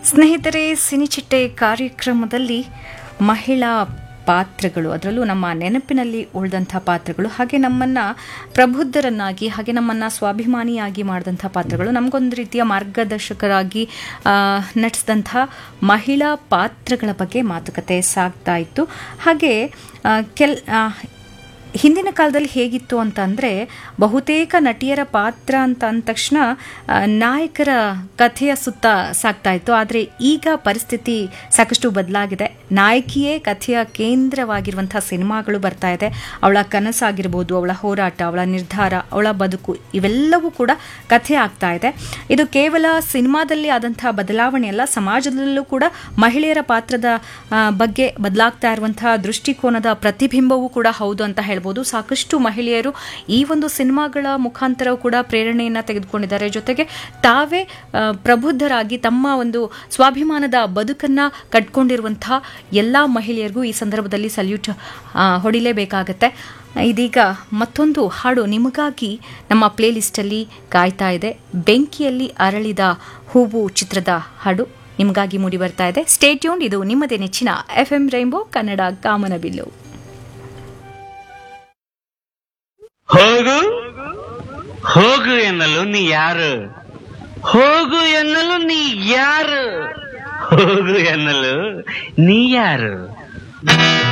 ಸ್ನೇಹಿತರೆ ಸಿನಿಚಿಟ್ಟೆ ಕಾರ್ಯಕ್ರಮದಲ್ಲಿ ಮಹಿಳಾ ಪಾತ್ರಗಳು ಅದರಲ್ಲೂ ನಮ್ಮ ನೆನಪಿನಲ್ಲಿ ಉಳಿದಂಥ ಪಾತ್ರಗಳು ಹಾಗೆ ನಮ್ಮನ್ನು ಪ್ರಬುದ್ಧರನ್ನಾಗಿ ಹಾಗೆ ನಮ್ಮನ್ನು ಸ್ವಾಭಿಮಾನಿಯಾಗಿ ಮಾಡಿದಂಥ ಪಾತ್ರಗಳು ನಮಗೊಂದು ರೀತಿಯ ಮಾರ್ಗದರ್ಶಕರಾಗಿ ಆ, ನಟಿಸಿದಂಥ ಮಹಿಳಾ ಪಾತ್ರಗಳ ಬಗ್ಗೆ ಮಾತುಕತೆ ಸಾಗ್ತಾ ಇತ್ತು ಹಾಗೆ ಆ, ಕೆಲ್ ಆ, ಹಿಂದಿನ ಕಾಲದಲ್ಲಿ ಹೇಗಿತ್ತು ಅಂತ ಅಂದರೆ ಬಹುತೇಕ ನಟಿಯರ ಪಾತ್ರ ಅಂತ ಅಂದ ತಕ್ಷಣ ಆ, ನಾಯಕರ ಕಥೆಯ ಸುತ್ತ ಸಾಗ್ತಾ ಇತ್ತು ಆದರೆ ಈಗ ಪರಿಸ್ಥಿತಿ ಸಾಕಷ್ಟು ಬದಲಾಗಿದೆ ನಾಯಕಿಯೇ ಕಥೆಯ ಕೇಂದ್ರವಾಗಿರುವಂಥ ಸಿನಿಮಾಗಳು ಬರ್ತಾ ಇದೆ ಅವಳ ಕನಸಾಗಿರ್ಬೋದು ಅವಳ ಹೋರಾಟ ಅವಳ ನಿರ್ಧಾರ ಅವಳ ಬದುಕು ಇವೆಲ್ಲವೂ ಕೂಡ ಕಥೆ ಆಗ್ತಾ ಇದೆ ಇದು ಕೇವಲ ಸಿನಿಮಾದಲ್ಲಿ ಆದಂತಹ ಬದಲಾವಣೆ ಅಲ್ಲ ಸಮಾಜದಲ್ಲೂ ಕೂಡ ಮಹಿಳೆಯರ ಪಾತ್ರದ ಆ, ಬಗ್ಗೆ ಬದಲಾಗ್ತಾ ಇರುವಂತಹ ದೃಷ್ಟಿಕೋನದ ಪ್ರತಿಬಿಂಬವೂ ಕೂಡ ಹೌದು ಅಂತ ಹೇಳ್ಬೋದು ಸಾಕಷ್ಟು ಮಹಿಳೆಯರು ಈ ಒಂದು ಸಿನಿಮಾಗಳ ಮುಖಾಂತರ ಕೂಡ ಪ್ರೇರಣೆಯನ್ನ ತೆಗೆದುಕೊಂಡಿದ್ದಾರೆ ಜೊತೆಗೆ ತಾವೇ ಆ, ಪ್ರಬುದ್ಧರಾಗಿ ತಮ್ಮ ಒಂದು ಸ್ವಾಭಿಮಾನದ ಬದುಕನ್ನ ಕಟ್ಕೊಂಡಿರುವಂತಹ ಎಲ್ಲ ಮಹಿಳೆಯರಿಗೂ ಈ ಸಂದರ್ಭದಲ್ಲಿ ಸಲ್ಯೂಟ್ ಹೊಡಿಲೇಬೇಕಾಗತ್ತೆ ಇದೀಗ ಮತ್ತೊಂದು ಹಾಡು ನಿಮಗಾಗಿ ನಮ್ಮ ಪ್ಲೇಲಿಸ್ಟಲ್ಲಿ ಕಾಯ್ತಾ ಇದೆ ಬೆಂಕಿಯಲ್ಲಿ ಅರಳಿದ ಹೂವು ಚಿತ್ರದ ಹಾಡು ನಿಮಗಾಗಿ ಮೂಡಿ ಬರ್ತಾ ಇದೆ ಸ್ಟೇಟ್ಯೂನ್ ಇದು ನಿಮ್ಮದೇ ನೆಚ್ಚಿನ ಎಫ್ ಎಂ ರೈನ್ಬೋ ಕನ್ನಡ ಕಾಮನಬಿಲ್ಲು ಹೋಗು ಹೋಗು ಎನ್ನಲು ನೀ ಯಾರು ಹೋಗು ಎನ್ನಲು ನೀ ಯಾರು ಹೋಗು ಎನ್ನಲು ನೀ ಯಾರು